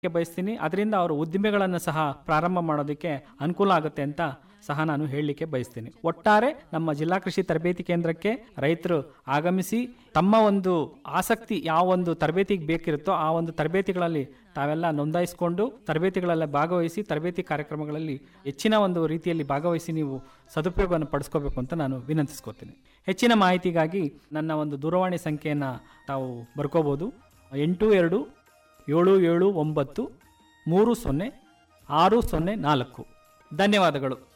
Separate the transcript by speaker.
Speaker 1: ಬಯಸ್ತೀನಿ ಅದರಿಂದ ಅವರು ಉದ್ದಿಮೆಗಳನ್ನು ಸಹ ಪ್ರಾರಂಭ ಮಾಡೋದಕ್ಕೆ ಅನುಕೂಲ ಆಗುತ್ತೆ ಅಂತ ಸಹ ನಾನು ಹೇಳಲಿಕ್ಕೆ ಬಯಸ್ತೀನಿ ಒಟ್ಟಾರೆ ನಮ್ಮ ಜಿಲ್ಲಾ ಕೃಷಿ ತರಬೇತಿ ಕೇಂದ್ರಕ್ಕೆ ರೈತರು ಆಗಮಿಸಿ ತಮ್ಮ ಒಂದು ಆಸಕ್ತಿ ಯಾವ ಒಂದು ತರಬೇತಿಗೆ ಬೇಕಿರುತ್ತೋ ಆ ಒಂದು ತರಬೇತಿಗಳಲ್ಲಿ ತಾವೆಲ್ಲ ನೋಂದಾಯಿಸಿಕೊಂಡು ತರಬೇತಿಗಳಲ್ಲಿ ಭಾಗವಹಿಸಿ ತರಬೇತಿ ಕಾರ್ಯಕ್ರಮಗಳಲ್ಲಿ ಹೆಚ್ಚಿನ ಒಂದು ರೀತಿಯಲ್ಲಿ ಭಾಗವಹಿಸಿ ನೀವು ಸದುಪಯೋಗವನ್ನು ಪಡಿಸ್ಕೋಬೇಕು ಅಂತ ನಾನು ವಿನಂತಿಸ್ಕೋತೀನಿ ಹೆಚ್ಚಿನ ಮಾಹಿತಿಗಾಗಿ ನನ್ನ ಒಂದು ದೂರವಾಣಿ ಸಂಖ್ಯೆಯನ್ನು ತಾವು ಬರ್ಕೋಬೋದು ಎಂಟು ಎರಡು ಏಳು ಏಳು ಒಂಬತ್ತು ಮೂರು ಸೊನ್ನೆ ಆರು ಸೊನ್ನೆ ನಾಲ್ಕು ಧನ್ಯವಾದಗಳು